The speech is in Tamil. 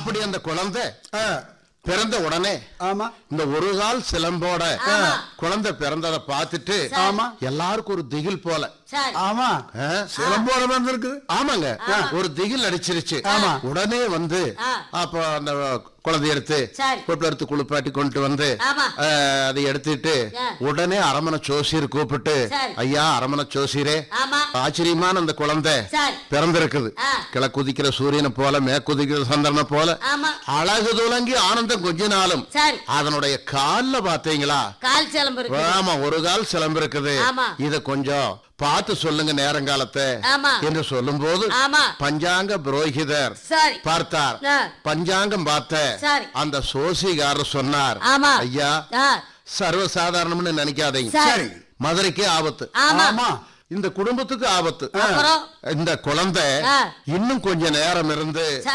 அப்படி அந்த குழந்தை ஆ, பிறந்த உடனே ஆமா இந்த ஒரு கால் சிலம்போட ஆமா. குழந்தை பிறந்ததை பார்த்துட்டு சரி. ஆமா எல்லாருக்கும் ஒரு திகில் போல சரி ஆமா ஆ? சிலம்போட வந்திருக்கு ஆமாங்க ஒரு திகில் அடிச்சிருச்சு ஆமா. உடனே வந்து ஆ. அப்போ அந்த குழந்தைய எடுத்து சரி. வீட்டுல எடுத்து குளிப்பாட்டி கொண்டு வந்து ஆமா. ஆ, அதை எடுத்துட்டு ஆ. உடனே அரமனை ஜோசியர் கூப்பிட்டு சரி. ஐயா அரமனை ஜோசியரே ஆமா ஆச்சரியமான அந்த குழந்தை சரி பிறந்திருக்குது ஆ. கிழக்குதிக்கிற சூரியனை போல மேற்குதிக்கிற சந்திரனை போல ஆமா அழகு துலங்கி ஆனந்தம் கொஞ்ச நாளும் சரி அதனுடைய கால்ல பாத்தீங்களா கால் சிலம்பு இருக்கு ஆமா ஒரு கால் சிலம்பு இருக்குது ஆமா. இத கொஞ்சம் பார்த்து சொல்லுங்க நேரங்காலத்தை ஆமா. என்று சொல்லும் போது ஆமா பஞ்சாங்க புரோகிதர் சரி பார்த்தார் ஆ. பஞ்சாங்கம் பார்த்த சரி. அந்த சோசிகாரர் சொன்னார் ஆமா. ஐயா ஆ, சர்வசாதாரணம்னு நினைக்காதீங்க சரி மதுரைக்கே ஆபத்து ஆமா ஆமா இந்த குடும்பத்துக்கு ஆபத்து அப்புறம் இந்த குழந்தை ஆ. இன்னும் கொஞ்ச நேரம் இருந்து